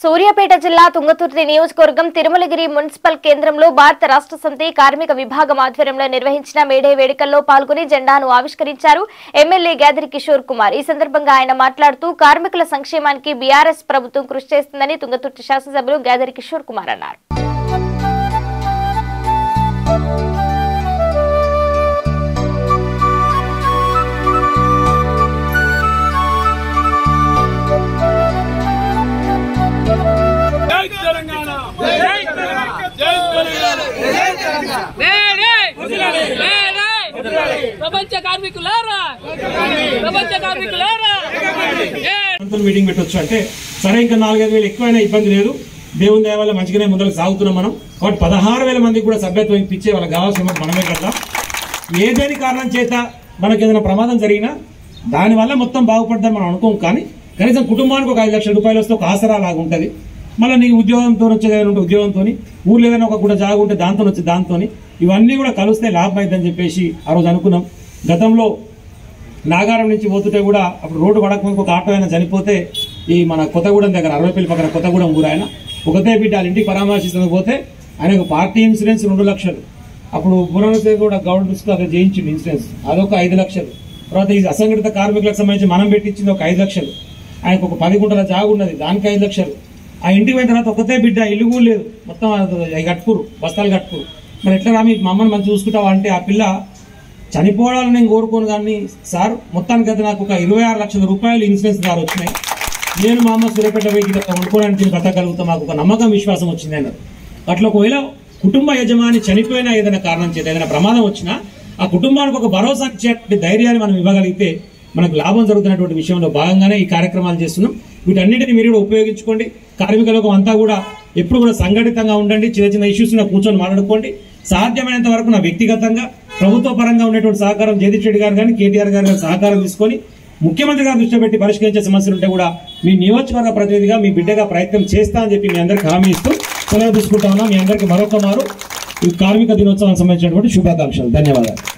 సూర్యాపేట జిల్లా తుంగతుర్తి నియోజకవర్గం తిరుమలగిరి మున్సిపల్ కేంద్రంలో భారత రాష్ట్ర సమితి కార్మిక విభాగం ఆధ్వర్యంలో నిర్వహించిన మేడే వేడుకల్లో పాల్గొని జెండాను ఆవిష్కరించారు ఎమ్మెల్యే గ్యాదరి కిషోర్ కుమార్ ఈ సందర్భంగా ఆయన మాట్లాడుతూ కార్మికుల సంక్షేమానికి బీఆర్ఎస్ ప్రభుత్వం కృషి చేస్తుందని తుంగతుర్తి శాసనసభ్యులు గ్యాదరి కిషోర్ కుమార్ అన్నారు జై తెలంగాణ జై తెలంగాణ జై తెలంగాణ వేడే! వేడే! ప్రపంచ కార్మికులారా ప్రపంచ కార్మికులారా ఏ! గంటలు మీటింగ్ పెట్టొచ్చు అంటే సరే ఇంకా నాలుగైదు వేలు ఎక్కువైనా ఇబ్బంది లేదు దేవుని దయ వల్ల మంచిగానే ముందరకు సాగుతున్నాం మనం కాబట్టి పదహారు వేల మందికి కూడా సభ్యత్వం ఇప్పించే వాళ్ళకి కావాల్సిన అమౌంట్ మనమే కడదాం ఏదేని కారణం చేత మనకి ఏదైనా ప్రమాదం జరిగినా దానివల్ల మొత్తం బాగుపడదని మనం అనుకోం కానీ కనీసం కుటుంబానికి ఒక ఐదు లక్షల రూపాయలు వస్తే ఒక ఆసరా లాగా ఉంటుంది మళ్ళీ నీకు ఉద్యోగంతో వచ్చేది ఏదైనా ఉంటే ఉద్యోగంతో ఊర్లో ఏదైనా ఒక కూడా జాగా ఉంటే దాంతో వచ్చే దాంతో ఇవన్నీ కూడా కలిస్తే లాభం అవుతుందని చెప్పేసి ఆ రోజు అనుకున్నాం గతంలో నాగారం నుంచి పోతుంటే కూడా అప్పుడు రోడ్డు పడకముందు ఒక ఆటో ఆయన చనిపోతే ఈ మన కొత్తగూడెం దగ్గర అరవైపల్లి పక్కన కొత్తగూడెం ఊరు ఆయన ఒకటే బిడ్డ వాళ్ళ ఇంటికి పరామర్శిస్తుంది పోతే ఆయనకు పార్టీ ఇన్సూరెన్స్ రెండు లక్షలు అప్పుడు పునరుద్ధరణ కూడా గవర్నమెంట్ అక్కడ చేయించింది ఇన్సూరెన్స్ అదొక ఐదు లక్షలు తర్వాత ఈ అసంఘటిత కార్మికులకు సంబంధించి మనం పెట్టించింది ఒక ఐదు లక్షలు ఆయనకు ఒక పది గుంటల జాగు ఉన్నది దానికి ఐదు లక్షలు ఆ ఇంటికి పోయిన తర్వాత ఒకతే బిడ్డ ఇల్లు కూడా లేదు మొత్తం అది కట్టుకురు బస్తాలు కట్టుకురు మరి ఎట్లా రామి మా అమ్మని మంచి చూసుకుంటావా అంటే ఆ పిల్ల చనిపోవాలని నేను కోరుకోను కానీ సార్ మొత్తానికి అయితే నాకు ఒక ఇరవై ఆరు లక్షల రూపాయలు ఇన్సూరెన్స్ ద్వారా వచ్చినాయి నేను మా అమ్మ సూర్యపేట పోయి ఇక్కడ వండుకోవడానికి నేను బతకగలుగుతా మాకు ఒక నమ్మకం విశ్వాసం వచ్చింది అన్నారు అట్లా ఒకవేళ కుటుంబ యజమాని చనిపోయినా ఏదైనా కారణం చేత ఏదైనా ప్రమాదం వచ్చినా ఆ కుటుంబానికి ఒక భరోసా ఇచ్చేటువంటి ధైర్యాన్ని మనం ఇవ్వగలిగితే మనకు లాభం జరుగుతున్నటువంటి విషయంలో భాగంగానే ఈ కార్యక్రమాలు చేస్తున్నాం వీటన్నిటిని మీరు కూడా ఉపయోగించుకోండి కార్మిక లోకం అంతా కూడా ఎప్పుడు కూడా సంఘటితంగా ఉండండి చిన్న చిన్న ఇష్యూస్ కూర్చొని మాట్లాడుకోండి సాధ్యమైనంత వరకు నా వ్యక్తిగతంగా ప్రభుత్వ పరంగా ఉండేటువంటి సహకారం జగదీష్ రెడ్డి గారు కానీ కేటీఆర్ గారు కానీ సహకారం తీసుకొని ముఖ్యమంత్రి గారు దృష్టి పెట్టి పరిష్కరించే సమస్యలు ఉంటే కూడా మీ నియోజకవర్గ ప్రతినిధిగా మీ బిడ్డగా ప్రయత్నం చేస్తా అని చెప్పి మీ అందరికి హామీ ఇస్తూ సెలవు తీసుకుంటా ఉన్నా మీ అందరికి మరొక మారు ఈ కార్మిక దినోత్సవానికి సంబంధించినటువంటి శుభాకాంక్షలు ధన్యవాదాలు